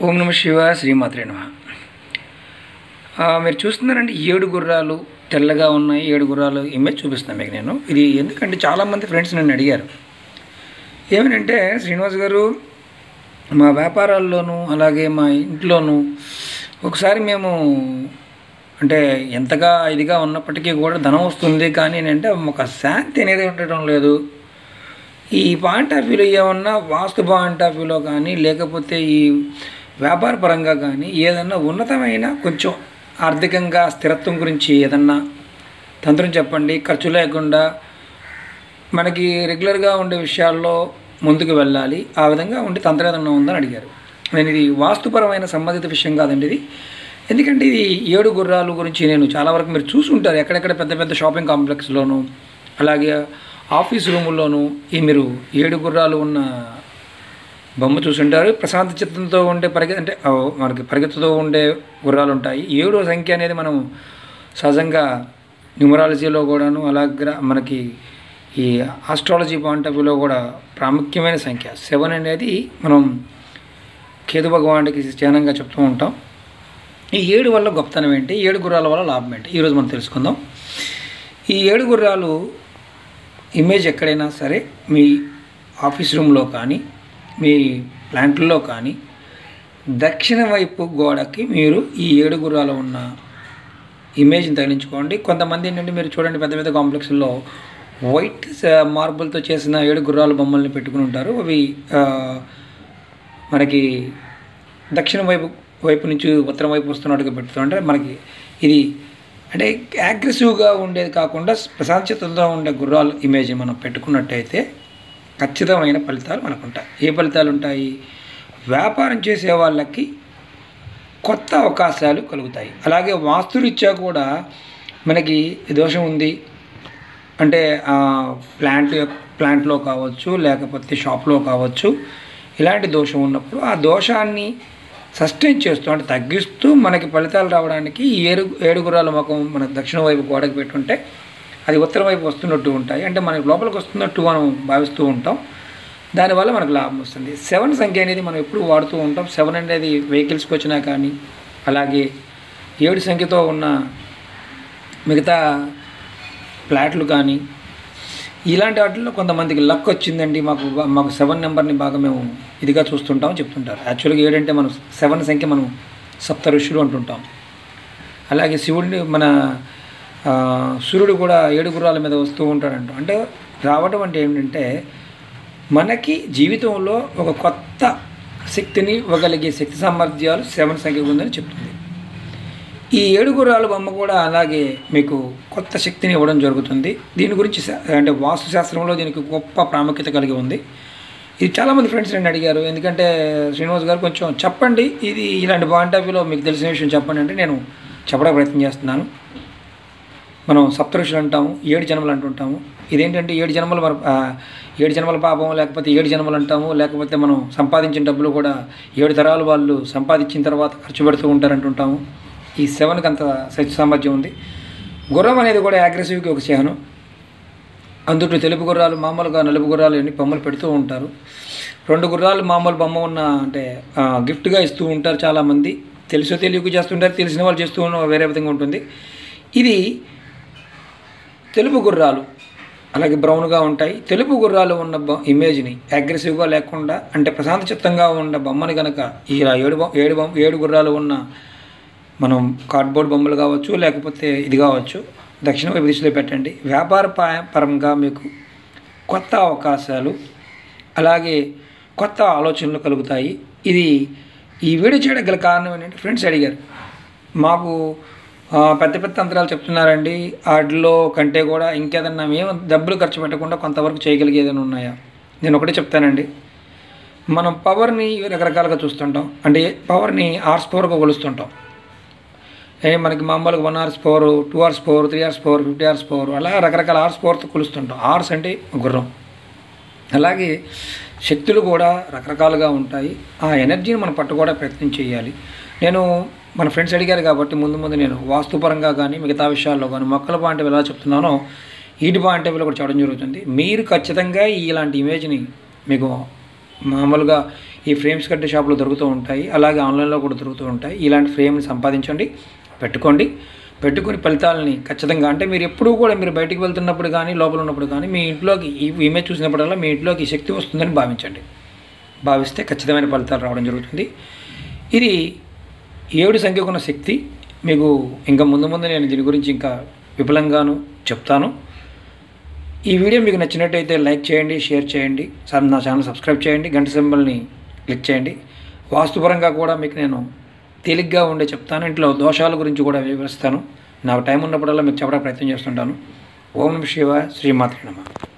ఓం నమ శివ శ్రీమాత్రే నమ ఆ, మీరు చూస్తున్నారండి ఏడు గుర్రాలు తెల్లగా ఉన్నాయి ఏడు గుర్రాలు ఇమేజ్ చూపిస్తాను మీకు నేను ఇది ఎందుకంటే చాలామంది ఫ్రెండ్స్ నన్ను అడిగారు ఏమనంటే శ్రీనివాస్ గారు మా వ్యాపారాల్లోనూ అలాగే మా ఇంట్లోనూ ఒకసారి మేము అంటే ఎంతగా ఇదిగా ఉన్నప్పటికీ కూడా ధనం వస్తుంది కానీ ఏంటంటే ఒక శాంతి అనేది ఉండటం లేదు ఈ పాయింట్ ఆఫ్ వ్యూలో ఏమన్నా వాస్తు పాయింట్ ఆఫ్ వ్యూలో కానీ లేకపోతే ఈ వ్యాపార పరంగా కానీ ఏదన్నా ఉన్నతమైన కొంచెం ఆర్థికంగా స్థిరత్వం గురించి ఏదన్నా తంత్రం చెప్పండి ఖర్చు లేకుండా మనకి రెగ్యులర్గా ఉండే విషయాల్లో ముందుకు వెళ్ళాలి ఆ విధంగా ఉండి తంత్రం ఏదన్నా ఉందని అడిగారు నేను ఇది వాస్తుపరమైన సంబంధిత విషయం కాదండి ఇది ఎందుకంటే ఇది ఏడు గుర్రాలు గురించి నేను చాలా వరకు మీరు చూసుంటారు ఎక్కడెక్కడ పెద్ద పెద్ద షాపింగ్ కాంప్లెక్స్లోను అలాగే ఆఫీస్ రూముల్లోనూ ఈ మీరు ఏడు గుర్రాలు ఉన్న బొమ్మ చూసుంటారు ప్రశాంత చిత్తంతో ఉండే పరిగె అంటే ఆ, మనకి పరిగెత్తుతూ ఉండే గుర్రాలు ఉంటాయి ఏడో సంఖ్య అనేది మనం సహజంగా న్యూమరాలజీలో కూడాను అలాగే మనకి ఈ ఆస్ట్రాలజీ పాయింట్ ఆఫ్ వ్యూలో కూడా ప్రాముఖ్యమైన సంఖ్య సెవెన్ అనేది మనం కేతు భగవానుడికి చిహ్నంగా చెప్తూ ఉంటాం ఈ ఏడు వల్ల గొప్పతనం ఏంటి ఏడు గుర్రాల వల్ల లాభం ఏంటి ఈరోజు మనం తెలుసుకుందాం ఈ ఏడు గుర్రాలు ఇమేజ్ ఎక్కడైనా సరే మీ ఆఫీస్ రూమ్లో కానీ మీ ప్లాంట్లో కానీ దక్షిణ వైపు గోడకి మీరు ఈ ఏడు గుర్రాలు ఉన్న ఇమేజ్ని తగిలించుకోండి కొంతమంది ఏంటంటే మీరు చూడండి పెద్ద పెద్ద కాంప్లెక్స్లో వైట్ మార్బుల్తో చేసిన ఏడు గుర్రాల బొమ్మల్ని పెట్టుకుని ఉంటారు అవి ఆ, మనకి దక్షిణ వైపు వైపు నుంచి ఉత్తరం వైపు వస్తున్నట్టుగా పెడుతుంటే మనకి ఇది అంటే అగ్రెసివ్గా ఉండేది కాకుండా ప్రశాంతతతో ఉండే గుర్రాలు ఇమేజ్ మనం పెట్టుకున్నట్టయితే ఖచ్చితమైన ఫలితాలు మనకు ఉంటాయి ఏ ఫలితాలు ఉంటాయి వ్యాపారం చేసే వాళ్ళకి కొత్త అవకాశాలు కలుగుతాయి అలాగే వాస్తురీత్యా కూడా మనకి ఈ దోషం ఉంది అంటే ఆ, ప్లాంట్ ప్లాంట్లో కావచ్చు లేకపోతే షాప్లో కావచ్చు ఇలాంటి దోషం ఉన్నప్పుడు ఆ దోషాన్ని సస్టైన్ చేస్తూ అంటే తగ్గిస్తూ మనకి ఫలితాలు రావడానికి ఈ ఏడు ఏడుగురాల ముఖం మన దక్షిణ వైపు గోడకి పెట్టుంటే అది ఉత్తరం వైపు వస్తున్నట్టు ఉంటాయి అంటే మనకి లోపలికి వస్తున్నట్టు మనం భావిస్తూ ఉంటాం దానివల్ల మనకు లాభం వస్తుంది సెవెన్ సంఖ్య అనేది మనం ఎప్పుడు వాడుతూ ఉంటాం సెవెన్ అనేది వెహికల్స్కి వచ్చినా కానీ అలాగే ఏడు సంఖ్యతో ఉన్న మిగతా ఫ్లాట్లు కానీ ఇలాంటి వాటిల్లో కొంతమందికి లక్ వచ్చిందండి మాకు బా- మాకు సెవెన్ నెంబర్ని బాగా మేము ఇదిగా చూస్తుంటాం చెప్తుంటారు యాక్చువల్గా ఏడంటే మనం సెవెన్ సంఖ్య మనం సప్త ఋషులు అంటుంటాం అలాగే శివుడిని మన ఆ, సూర్యుడు కూడా ఏడు గుర్రాల మీద వస్తూ ఉంటాడంట అంటే రావడం అంటే ఏంటంటే మనకి జీవితంలో ఒక కొత్త శక్తిని ఇవ్వగలిగే శక్తి సామర్థ్యాలు సెవెన్ సంఖ్య ఉందని చెప్తుంది ఈ ఏడు గుర్రాల బొమ్మ కూడా అలాగే మీకు కొత్త శక్తిని ఇవ్వడం జరుగుతుంది దీని గురించి శా- అంటే వాస్తు శాస్త్రంలో దీనికి గొప్ప ప్రాముఖ్యత కలిగి ఉంది ఇది చాలామంది ఫ్రెండ్స్ నన్ను అడిగారు ఎందుకంటే శ్రీనివాస్ గారు కొంచెం చెప్పండి ఇది ఇలాంటి పాయింట్ ఆఫ్ వ్యూలో మీకు తెలిసిన విషయం చెప్పండి అంటే నేను చెప్పడానికి ప్రయత్నం చేస్తున్నాను మనం సప్తఋషులు అంటాము ఏడు జన్మలు అంటుంటాము ఇదేంటంటే ఏడు జన్మలు మన ఆ, ఏడు జన్మల పాపం లేకపోతే ఏడు జన్మలు అంటాము లేకపోతే మనం సంపాదించిన డబ్బులు కూడా ఏడు తరాలు వాళ్ళు సంపాదించిన తర్వాత ఖర్చు పెడుతూ ఉంటారంటుంటాము ఈ సెవెన్కి అంత శక్తి సామర్థ్యం ఉంది గుర్రం అనేది కూడా అగ్రెసివ్కి ఒక చిహ్నం అందులో తెలుపు గుర్రాలు మామూలుగా నలుపు గుర్రాలు అన్ని బొమ్మలు పెడుతూ ఉంటారు రెండు గుర్రాలు మామూలు బొమ్మ ఉన్న అంటే ఆ, గిఫ్ట్గా ఇస్తూ ఉంటారు చాలామంది తెలుసో తెలియక చేస్తుంటారు తెలిసిన వాళ్ళు చేస్తూ ఉన్న వేరే విధంగా ఉంటుంది ఇది తెలుపు గుర్రాలు అలాగే బ్రౌన్గా ఉంటాయి తెలుపు గుర్రాలు ఉన్న బొ ఇమేజ్ని అగ్రెసివ్గా లేకుండా అంటే ప్రశాంత చిత్తంగా ఉన్న బొమ్మని కనుక ఇలా ఏడు బొ- ఏడు బొమ్మ ఏడు గుర్రాలు ఉన్న మనం కార్డ్బోర్డ్ బొమ్మలు కావచ్చు లేకపోతే ఇది కావచ్చు దక్షిణ వైపు దిశలో పెట్టండి వ్యాపార పా- పరంగా మీకు కొత్త అవకాశాలు అలాగే కొత్త ఆలోచనలు కలుగుతాయి ఇది ఈ వీడియో చేయడానికి గల కారణం ఏంటంటే ఫ్రెండ్స్ అడిగారు మాకు ఆ, పెద్ద పెద్ద తంత్రాలు చెప్తున్నారండి వాటిలో కంటే కూడా ఇంకేదన్నా మేము డబ్బులు ఖర్చు పెట్టకుండా కొంతవరకు చేయగలిగేదైనా ఉన్నాయా నేను ఒకటే చెప్తానండి మనం పవర్ని రకరకాలుగా చూస్తుంటాం అంటే పవర్ని ఆర్స్ పవర్గా కొలుస్తుంటాం ఏ మనకి మామూలుగా one hours power two hours power three hours power fifty hours power అలా రకరకాల అవర్స్ పవర్తో కొలుస్తుంటాం అవర్స్ అంటే గుర్రం అలాగే శక్తులు కూడా రకరకాలుగా ఉంటాయి ఆ ఎనర్జీని మనం పట్టుకోవడం ప్రయత్నం చేయాలి నేను మన ఫ్రెండ్స్ అడిగారు కాబట్టి ముందు ముందు నేను వాస్తుపరంగా కానీ మిగతా విషయాల్లో కానీ మొక్కల పాయింట్ ఎలా చెప్తున్నానో ఈటి పాయింట్ కూడా చెప్పడం జరుగుతుంది మీరు ఖచ్చితంగా ఇలాంటి ఇమేజ్ని మీకు మామూలుగా ఈ ఫ్రేమ్స్ కట్టే షాపులో దొరుకుతూ ఉంటాయి అలాగే ఆన్లైన్లో కూడా దొరుకుతూ ఉంటాయి ఇలాంటి ఫ్రేమ్ని సంపాదించండి పెట్టుకోండి పెట్టుకుని ఫలితాలని ఖచ్చితంగా అంటే మీరు ఎప్పుడూ కూడా మీరు బయటికి వెళ్తున్నప్పుడు కానీ లోపల ఉన్నప్పుడు కానీ మీ ఇంట్లోకి ఈ ఇమేజ్ చూసినప్పుడల్లా మీ ఇంట్లోకి ఈ శక్తి వస్తుందని భావించండి భావిస్తే ఖచ్చితమైన ఫలితాలు రావడం జరుగుతుంది ఇది ఏడు సంఖ్యకు ఉన్న శక్తి మీకు ఇంకా ముందు ముందు నేను దీని గురించి ఇంకా విపులంగాను చెప్తాను ఈ వీడియో మీకు నచ్చినట్టయితే లైక్ చేయండి షేర్ చేయండి సార్ నా ఛానల్ సబ్స్క్రైబ్ చేయండి గంట సింబల్ని క్లిక్ చేయండి వాస్తుపరంగా కూడా మీకు నేను తేలిగ్గా ఉండే చెప్తాను ఇంట్లో దోషాల గురించి కూడా వివరిస్తాను నాకు టైం ఉన్నప్పుడల్లా మీకు చెప్పడానికి ప్రయత్నం చేస్తుంటాను ఓం నమ శివ శ్రీమాత్రి నమ